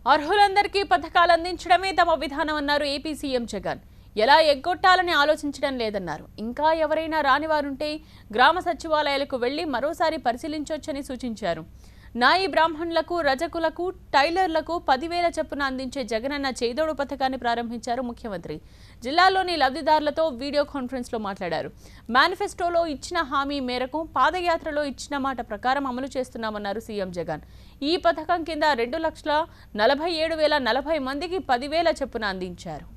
అర్హులందరికీ పథకాలు అందించడమే తమ విధానం అన్నారు ఏపీ సీఎం జగన్ ఎలా ఎగ్గొట్టాలని ఆలోచించడం లేదన్నారు ఇంకా ఎవరైనా రాని వారుంటే గ్రామ సచివాలయాలకు వెళ్లి మరోసారి పరిశీలించొచ్చని సూచించారు నాయి బ్రాహ్మణులకు రజకులకు టైలర్లకు పదివేల చొప్పున అందించే జగనన్న చేదోడు పథకాన్ని ప్రారంభించారు ముఖ్యమంత్రి జిల్లాలోని లబ్ధిదారులతో వీడియో కాన్ఫరెన్స్లో మాట్లాడారు మేనిఫెస్టోలో ఇచ్చిన హామీ మేరకు పాదయాత్రలో ఇచ్చిన మాట ప్రకారం అమలు చేస్తున్నామన్నారు సీఎం జగన్ ఈ పథకం కింద రెండు లక్షల నలభై ఏడు వేల నలభై మందికి పదివేల చొప్పున అందించారు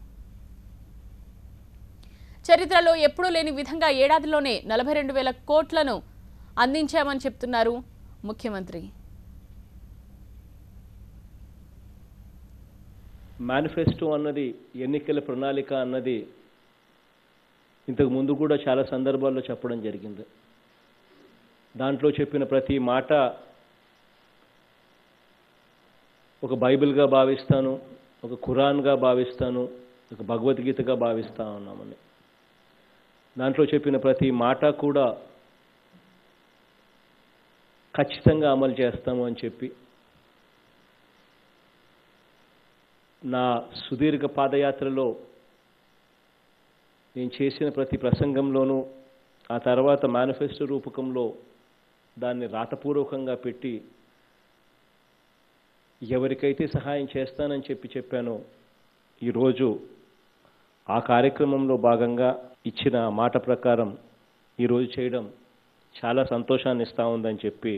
చరిత్రలో ఎప్పుడూ లేని విధంగా ఏడాదిలోనే నలభై రెండు వేల కోట్లను అందించామని చెప్తున్నారు ముఖ్యమంత్రి మేనిఫెస్టో అన్నది ఎన్నికల ప్రణాళిక అన్నది ఇంతకు ముందు కూడా చాలా సందర్భాల్లో చెప్పడం జరిగింది దాంట్లో చెప్పిన ప్రతి మాట ఒక బైబిల్గా భావిస్తాను ఒక ఖురాన్గా భావిస్తాను ఒక భగవద్గీతగా భావిస్తా ఉన్నామని దాంట్లో చెప్పిన ప్రతి మాట కూడా ఖచ్చితంగా అమలు చేస్తాము అని చెప్పి నా సుదీర్ఘ పాదయాత్రలో నేను చేసిన ప్రతి ప్రసంగంలోనూ ఆ తర్వాత మేనిఫెస్టో రూపకంలో దాన్ని రాతపూర్వకంగా పెట్టి ఎవరికైతే సహాయం చేస్తానని చెప్పి చెప్పానో ఈరోజు ఆ కార్యక్రమంలో భాగంగా ఇచ్చిన మాట ప్రకారం ఈరోజు చేయడం చాలా సంతోషాన్ని ఇస్తా ఉందని చెప్పి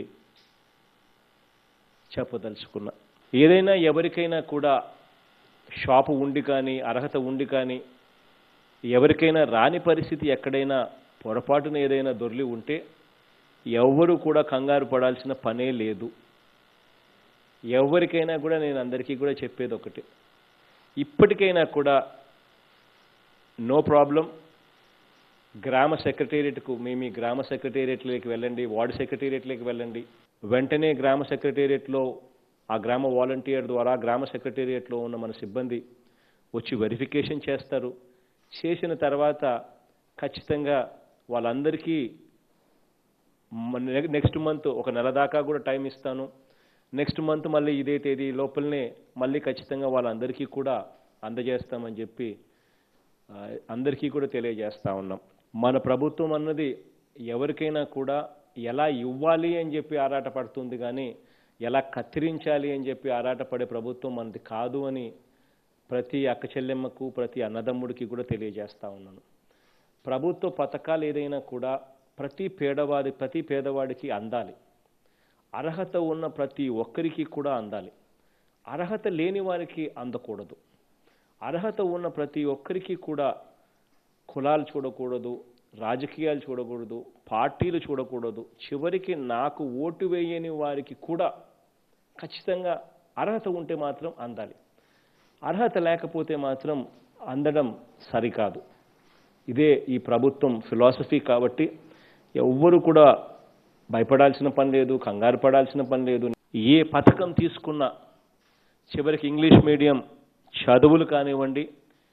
చెప్పదలుచుకున్నా ఏదైనా ఎవరికైనా కూడా షాపు ఉండి కానీ అర్హత ఉండి కానీ ఎవరికైనా రాని పరిస్థితి ఎక్కడైనా పొరపాటున ఏదైనా దొర్లి ఉంటే ఎవ్వరూ కూడా కంగారు పడాల్సిన పనే లేదు ఎవరికైనా కూడా నేను అందరికీ కూడా చెప్పేది ఒకటి ఇప్పటికైనా కూడా నో ప్రాబ్లం గ్రామ సెక్రటేరియట్కు మీ మీ గ్రామ సెక్రటేరియట్లోకి వెళ్ళండి వార్డు సెక్రటేరియట్లోకి వెళ్ళండి వెంటనే గ్రామ సెక్రటేరియట్లో ఆ గ్రామ వాలంటీర్ ద్వారా గ్రామ సెక్రటేరియట్లో ఉన్న మన సిబ్బంది వచ్చి వెరిఫికేషన్ చేస్తారు చేసిన తర్వాత ఖచ్చితంగా వాళ్ళందరికీ నెక్స్ట్ మంత్ ఒక నెల దాకా కూడా టైం ఇస్తాను నెక్స్ట్ మంత్ మళ్ళీ ఇదే తేదీ లోపలనే మళ్ళీ ఖచ్చితంగా వాళ్ళందరికీ కూడా అందజేస్తామని చెప్పి ఆ, అందరికీ కూడా తెలియజేస్తా ఉన్నాం మన ప్రభుత్వం అన్నది ఎవరికైనా కూడా ఎలా ఇవ్వాలి అని చెప్పి ఆరాట పడుతుంది కానీ ఎలా కత్తిరించాలి అని చెప్పి ఆరాటపడే ప్రభుత్వం మనది కాదు అని ప్రతి అక్క చెల్లెమ్మకు ప్రతి అన్నదమ్ముడికి కూడా తెలియజేస్తా ఉన్నాను ప్రభుత్వ పథకాలు ఏదైనా కూడా ప్రతి పేదవాడి ప్రతి పేదవాడికి అందాలి అర్హత ఉన్న ప్రతి ఒక్కరికి కూడా అందాలి అర్హత లేని వారికి అందకూడదు అర్హత ఉన్న ప్రతి ఒక్కరికి కూడా కులాలు చూడకూడదు రాజకీయాలు చూడకూడదు పార్టీలు చూడకూడదు చివరికి నాకు ఓటు వేయని వారికి కూడా ఖచ్చితంగా అర్హత ఉంటే మాత్రం అందాలి అర్హత లేకపోతే మాత్రం అందడం సరికాదు ఇదే ఈ ప్రభుత్వం ఫిలాసఫీ కాబట్టి ఎవ్వరు కూడా భయపడాల్సిన పని లేదు కంగారు పడాల్సిన పని లేదు ఏ పథకం తీసుకున్నా చివరికి ఇంగ్లీష్ మీడియం చదువులు కానివ్వండి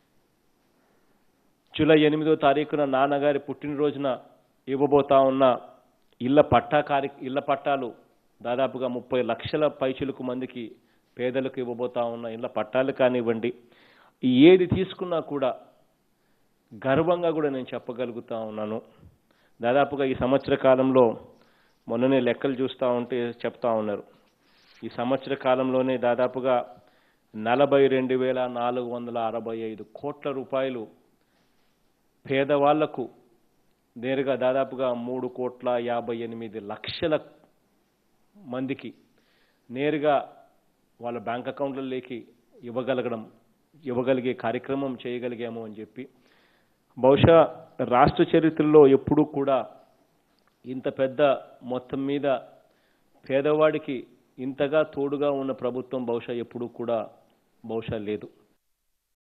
జూలై ఎనిమిదో తారీఖున నాన్నగారి పుట్టినరోజున ఇవ్వబోతా ఉన్న ఇళ్ల పట్టా కార్య ఇళ్ల పట్టాలు దాదాపుగా ముప్పై లక్షల పైచులకు మందికి పేదలకు ఇవ్వబోతా ఉన్న ఇళ్ల పట్టాలు కానివ్వండి ఏది తీసుకున్నా కూడా గర్వంగా కూడా నేను చెప్పగలుగుతా ఉన్నాను దాదాపుగా ఈ సంవత్సర కాలంలో మొన్ననే లెక్కలు చూస్తూ ఉంటే చెప్తా ఉన్నారు ఈ సంవత్సర కాలంలోనే దాదాపుగా నలభై రెండు వేల నాలుగు వందల అరవై ఐదు కోట్ల రూపాయలు పేదవాళ్లకు నేరుగా దాదాపుగా మూడు కోట్ల యాభై ఎనిమిది లక్షల మందికి నేరుగా వాళ్ళ బ్యాంక్ అకౌంట్లలోకి ఇవ్వగలగడం ఇవ్వగలిగే కార్యక్రమం చేయగలిగాము అని చెప్పి బహుశా రాష్ట్ర చరిత్రలో ఎప్పుడూ కూడా ఇంత పెద్ద మొత్తం మీద పేదవాడికి ఇంతగా తోడుగా ఉన్న ప్రభుత్వం బహుశా ఎప్పుడూ కూడా బహుశా లేదు